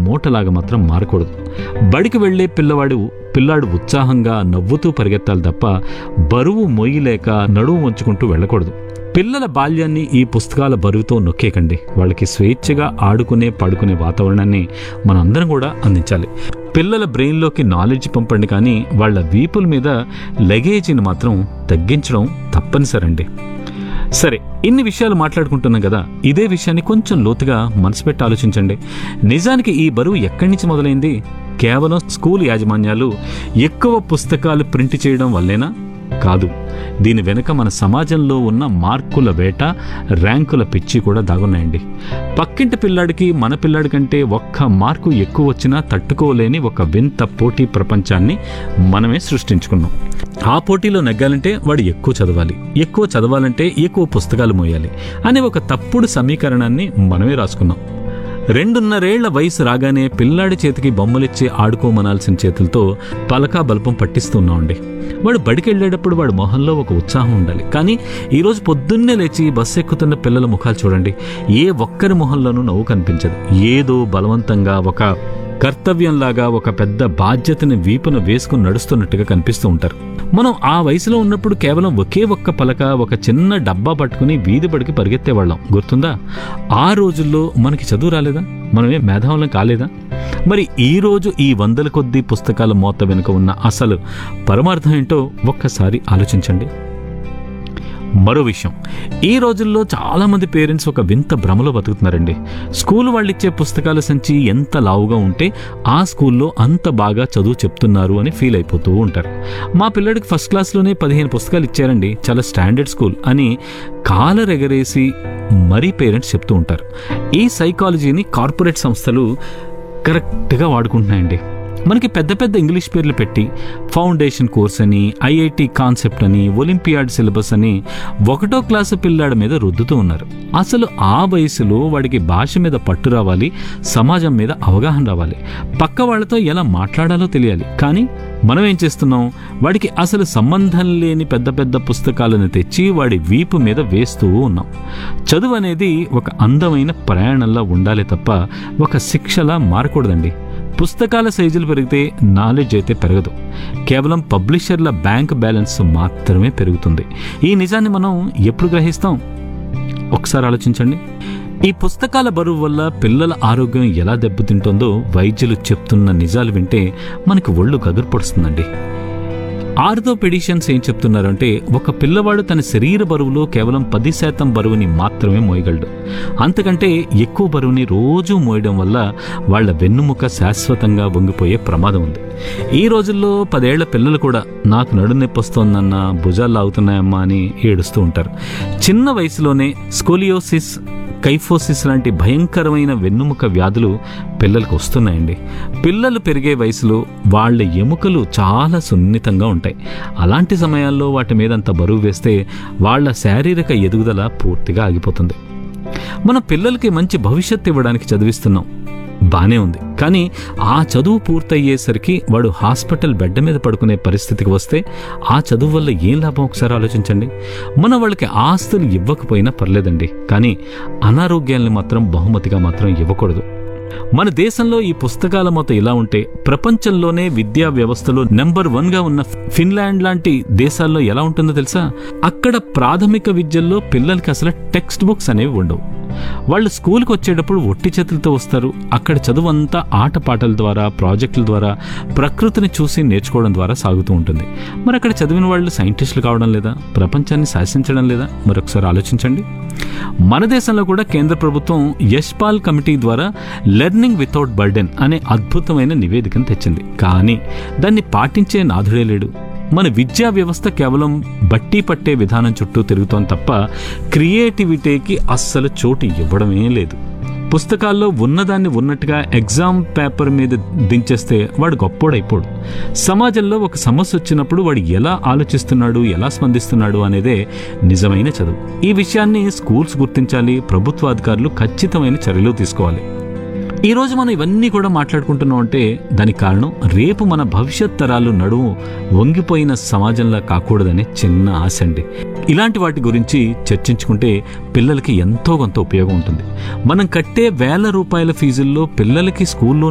మూటలాగా మాత్రం మారకూడదు బడికి వెళ్ళే పిల్లవాడు పిల్లాడు ఉత్సాహంగా నవ్వుతూ పరిగెత్తాలి తప్ప బరువు మొయ్యలేక నడువు వంచుకుంటూ వెళ్ళకూడదు పిల్లల బాల్యాన్ని ఈ పుస్తకాల బరువుతో నొక్కేకండి వాళ్ళకి స్వేచ్ఛగా ఆడుకునే పడుకునే వాతావరణాన్ని మనందరం కూడా అందించాలి పిల్లల బ్రెయిన్లోకి నాలెడ్జ్ పంపండి కానీ వాళ్ళ వీపుల మీద లగేజీని మాత్రం తగ్గించడం తప్పనిసరండి సరే ఇన్ని విషయాలు మాట్లాడుకుంటున్నాం కదా ఇదే విషయాన్ని కొంచెం లోతుగా మనసు పెట్టి ఆలోచించండి నిజానికి ఈ బరువు ఎక్కడి నుంచి మొదలైంది కేవలం స్కూల్ యాజమాన్యాలు ఎక్కువ పుస్తకాలు ప్రింట్ చేయడం వల్లేనా కాదు దీని వెనుక మన సమాజంలో ఉన్న మార్కుల వేట ర్యాంకుల పిచ్చి కూడా దాగున్నాయండి పక్కింటి పిల్లాడికి మన పిల్లాడి కంటే ఒక్క మార్కు ఎక్కువ వచ్చినా తట్టుకోలేని ఒక వింత పోటీ ప్రపంచాన్ని మనమే సృష్టించుకున్నాం ఆ పోటీలో నెగ్గాలంటే వాడు ఎక్కువ చదవాలి ఎక్కువ చదవాలంటే ఎక్కువ పుస్తకాలు మోయాలి అనే ఒక తప్పుడు సమీకరణాన్ని మనమే రాసుకున్నాం రెండున్నరేళ్ల వయసు రాగానే పిల్లాడి చేతికి బొమ్మలిచ్చి ఆడుకోమనాల్సిన చేతులతో పలకా బల్పం పట్టిస్తున్నామండి వాడు బడికి వెళ్ళేటప్పుడు వాడి మొహంలో ఒక ఉత్సాహం ఉండాలి కానీ ఈరోజు పొద్దున్నే లేచి బస్సు ఎక్కుతున్న పిల్లల ముఖాలు చూడండి ఏ ఒక్కరి మొహంలోనూ నవ్వు కనిపించదు ఏదో బలవంతంగా ఒక కర్తవ్యంలాగా ఒక పెద్ద బాధ్యతని వీపున వేసుకుని నడుస్తున్నట్టుగా కనిపిస్తూ ఉంటారు మనం ఆ వయసులో ఉన్నప్పుడు కేవలం ఒకే ఒక్క పలక ఒక చిన్న డబ్బా పట్టుకుని వీధి బడికి పరిగెత్తేవాళ్ళం గుర్తుందా ఆ రోజుల్లో మనకి చదువు రాలేదా మనమే మేధావులం కాలేదా మరి ఈ రోజు ఈ వందల కొద్దీ పుస్తకాల మోత వెనుక ఉన్న అసలు పరమార్థం ఏంటో ఒక్కసారి ఆలోచించండి మరో విషయం ఈ రోజుల్లో చాలామంది పేరెంట్స్ ఒక వింత భ్రమలో బతుకుతున్నారండి స్కూల్ వాళ్ళు ఇచ్చే పుస్తకాల సంచి ఎంత లావుగా ఉంటే ఆ స్కూల్లో అంత బాగా చదువు చెప్తున్నారు అని ఫీల్ అయిపోతూ ఉంటారు మా పిల్లడికి ఫస్ట్ క్లాస్లోనే పదిహేను పుస్తకాలు ఇచ్చారండి చాలా స్టాండర్డ్ స్కూల్ అని కాలరెగరేసి మరీ పేరెంట్స్ చెప్తూ ఉంటారు ఈ సైకాలజీని కార్పొరేట్ సంస్థలు కరెక్ట్గా వాడుకుంటున్నాయండి మనకి పెద్ద పెద్ద ఇంగ్లీష్ పేర్లు పెట్టి ఫౌండేషన్ కోర్స్ అని ఐఐటి కాన్సెప్ట్ అని ఒలింపియాడ్ సిలబస్ అని ఒకటో క్లాసు పిల్లాడి మీద రుద్దుతూ ఉన్నారు అసలు ఆ వయసులో వాడికి భాష మీద పట్టు రావాలి సమాజం మీద అవగాహన రావాలి పక్క వాళ్ళతో ఎలా మాట్లాడాలో తెలియాలి కానీ మనం ఏం చేస్తున్నాం వాడికి అసలు సంబంధం లేని పెద్ద పెద్ద పుస్తకాలను తెచ్చి వాడి వీపు మీద వేస్తూ ఉన్నాం చదువు అనేది ఒక అందమైన ప్రయాణంలా ఉండాలి తప్ప ఒక శిక్షలా మారకూడదండి పుస్తకాల సైజులు పెరిగితే నాలెడ్జ్ అయితే పెరగదు కేవలం పబ్లిషర్ల బ్యాంక్ బ్యాలెన్స్ మాత్రమే పెరుగుతుంది ఈ నిజాన్ని మనం ఎప్పుడు గ్రహిస్తాం ఒకసారి ఆలోచించండి ఈ పుస్తకాల బరువు వల్ల పిల్లల ఆరోగ్యం ఎలా దెబ్బతింటుందో వైద్యులు చెప్తున్న నిజాలు వింటే మనకి ఒళ్ళు గగురు పడుతుందండి ఆర్థోపెడిషియన్స్ ఏం చెప్తున్నారంటే ఒక పిల్లవాడు తన శరీర బరువులో కేవలం పది శాతం బరువుని మాత్రమే మోయగలడు అంతకంటే ఎక్కువ బరువుని రోజూ మోయడం వల్ల వాళ్ళ వెన్నుముక శాశ్వతంగా వంగిపోయే ప్రమాదం ఉంది ఈ రోజుల్లో పదేళ్ల పిల్లలు కూడా నాకు నడు నొప్పి వస్తోందన్న భుజాలు లాగుతున్నాయమ్మా అని ఏడుస్తూ ఉంటారు చిన్న వయసులోనే స్కోలియోసిస్ కైఫోసిస్ లాంటి భయంకరమైన వెన్నుముక వ్యాధులు పిల్లలకు వస్తున్నాయండి పిల్లలు పెరిగే వయసులో వాళ్ళ ఎముకలు చాలా సున్నితంగా ఉంటాయి అలాంటి సమయాల్లో వాటి మీద అంత బరువు వేస్తే వాళ్ళ శారీరక ఎదుగుదల పూర్తిగా ఆగిపోతుంది మన పిల్లలకి మంచి భవిష్యత్తు ఇవ్వడానికి చదివిస్తున్నాం బానే ఉంది కానీ ఆ చదువు పూర్తయ్యేసరికి వాడు హాస్పిటల్ బెడ్ మీద పడుకునే పరిస్థితికి వస్తే ఆ చదువు వల్ల ఏం లాభం ఒకసారి ఆలోచించండి మన వాళ్ళకి ఆస్తులు ఇవ్వకపోయినా పర్లేదండి కానీ అనారోగ్యాల్ని మాత్రం బహుమతిగా మాత్రం ఇవ్వకూడదు మన దేశంలో ఈ పుస్తకాల మొత్తం ఇలా ఉంటే ప్రపంచంలోనే విద్యా వ్యవస్థలో నెంబర్ వన్ గా ఉన్న ఫిన్లాండ్ లాంటి దేశాల్లో ఎలా ఉంటుందో తెలుసా అక్కడ ప్రాథమిక విద్యల్లో పిల్లలకి అసలు టెక్స్ట్ బుక్స్ అనేవి ఉండవు వాళ్ళు స్కూల్కి వచ్చేటప్పుడు ఒట్టి చేతులతో వస్తారు అక్కడ చదువు అంతా ఆటపాటల ద్వారా ప్రాజెక్టుల ద్వారా ప్రకృతిని చూసి నేర్చుకోవడం ద్వారా సాగుతూ ఉంటుంది మరి అక్కడ చదివిన వాళ్ళు సైంటిస్టులు కావడం లేదా ప్రపంచాన్ని శాసించడం లేదా మరొకసారి ఆలోచించండి మన దేశంలో కూడా కేంద్ర ప్రభుత్వం యశ్పాల్ కమిటీ ద్వారా లెర్నింగ్ వితౌట్ బర్డెన్ అనే అద్భుతమైన నివేదికను తెచ్చింది కానీ దాన్ని పాటించే నాథుడే లేడు మన విద్యా వ్యవస్థ కేవలం బట్టి పట్టే విధానం చుట్టూ తిరుగుతోంది తప్ప క్రియేటివిటీకి అస్సలు చోటు ఇవ్వడమే లేదు పుస్తకాల్లో ఉన్నదాన్ని ఉన్నట్టుగా ఎగ్జామ్ పేపర్ మీద దించేస్తే వాడు గొప్పోడైపోడు సమాజంలో ఒక సమస్య వచ్చినప్పుడు వాడు ఎలా ఆలోచిస్తున్నాడు ఎలా స్పందిస్తున్నాడు అనేదే నిజమైన చదువు ఈ విషయాన్ని స్కూల్స్ గుర్తించాలి ప్రభుత్వ అధికారులు ఖచ్చితమైన చర్యలు తీసుకోవాలి ఈ రోజు మనం ఇవన్నీ కూడా మాట్లాడుకుంటున్నాం అంటే దానికి కారణం రేపు మన భవిష్యత్ తరాలు నడుము వంగిపోయిన సమాజంలా కాకూడదనే చిన్న ఆశ అండి ఇలాంటి వాటి గురించి చర్చించుకుంటే పిల్లలకి ఎంతో కొంత ఉపయోగం ఉంటుంది మనం కట్టే వేల రూపాయల ఫీజుల్లో పిల్లలకి స్కూల్లో